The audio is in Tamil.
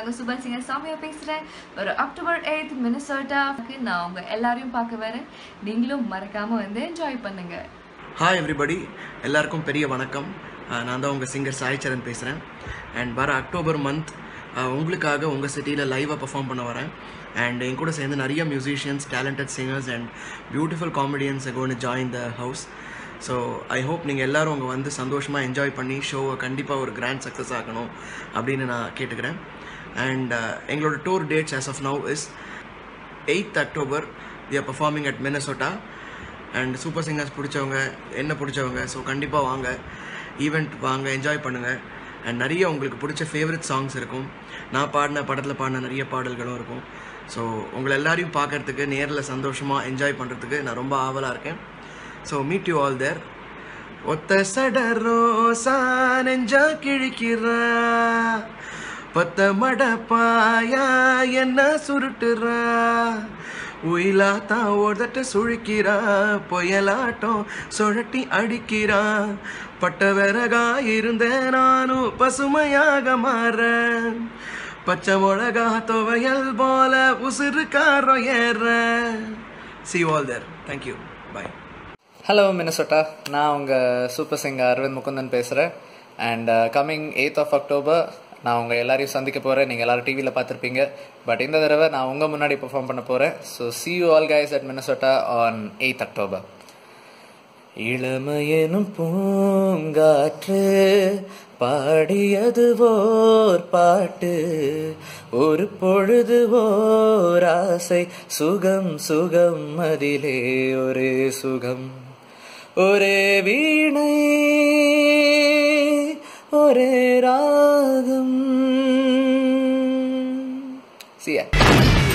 நாங்கள் சுபா சிங்க சாமியா பேசுகிறேன் ஒரு அக்டோபர் எயித் மினிசோட்டாக்கு நான் உங்கள் எல்லாரையும் பார்க்க வரேன் நீங்களும் மறக்காமல் வந்து என்ஜாய் பண்ணுங்க ஹாய் எவ்ரிபடி எல்லாருக்கும் பெரிய வணக்கம் அஹ் நான் தான் உங்கள் சிங்கர் சாய்ச்சரன் பேசுகிறேன் அண்ட் வர அக்டோபர் மந்த் உங்களுக்காக உங்கள் சிட்டியில் லைவாக பெர்ஃபார்ம் பண்ண வரேன் அண்ட் என் கூட சேர்ந்து நிறைய musicians talented singers and beautiful comedians gonna join the house so I hope நீங்கள் எல்லோரும் அங்கே வந்து சந்தோஷமாக என்ஜாய் பண்ணி ஷோவை கண்டிப்பாக ஒரு கிராண்ட் சக்ஸஸ் ஆகணும் அப்படின்னு நான் கேட்டுக்கிறேன் அண்ட் எங்களோட tour dates as of now is eighth October we are performing at Minnesota and Super Singers பிடிச்சவங்க என்ன பிடிச்சவங்க ஸோ கண்டிப்பாக வாங்க ஈவெண்ட் வாங்க என்ஜாய் பண்ணுங்கள் அண்ட் நிறைய உங்களுக்கு பிடிச்ச ஃபேவரட் சாங்ஸ் இருக்கும் நான் பாடின படத்தில் பாடின நிறைய பாடல்களும் இருக்கும் ஸோ உங்களை எல்லாரையும் பார்க்கறதுக்கு நேரில் சந்தோஷமாக என்ஜாய் பண்ணுறதுக்கு நான் ரொம்ப ஆவலாக இருக்கேன் so meet you all there ஒத்த சடரோசா நெஞ்சா கிழிக்கிறா பத்த மடப்பாயா என்ன சுருட்டுறா உயிலாத்தா ஓடட்ட சுழிக்கிறா புயலாட்டம் சுழட்டி அடிக்கிறா பட்ட விறகா இருந்த நானும் பசுமையாக மாறேன் பச்சை மிளகா துவையல் போல உசுறு காரம் ஏற see all there thank you bye hello Minnesota நான் உங்கள் சூப்பர் சிங்கர் அரவிந்த் முகுந்தன் பேசுகிறேன் and coming eighth of October நான் உங்கள் எல்லாரையும் சந்திக்க போகிறேன் நீங்கள் எல்லாரும் டிவியில் பார்த்துருப்பீங்க பட் இந்த தடவை நான் உங்கள் முன்னாடி பெர்ஃபார்ம் பண்ண போகிறேன் so see you all guys at Minnesota on eighth October இளமையெனும் பூங்காற்று பாடியது ஓர் பாட்டு ஒரு பொழுது ஓர் ஆசை சுகம் சுகம் அதிலே ஒரே சுகம் ஒரே வீணை ஒரே ராகம் சியா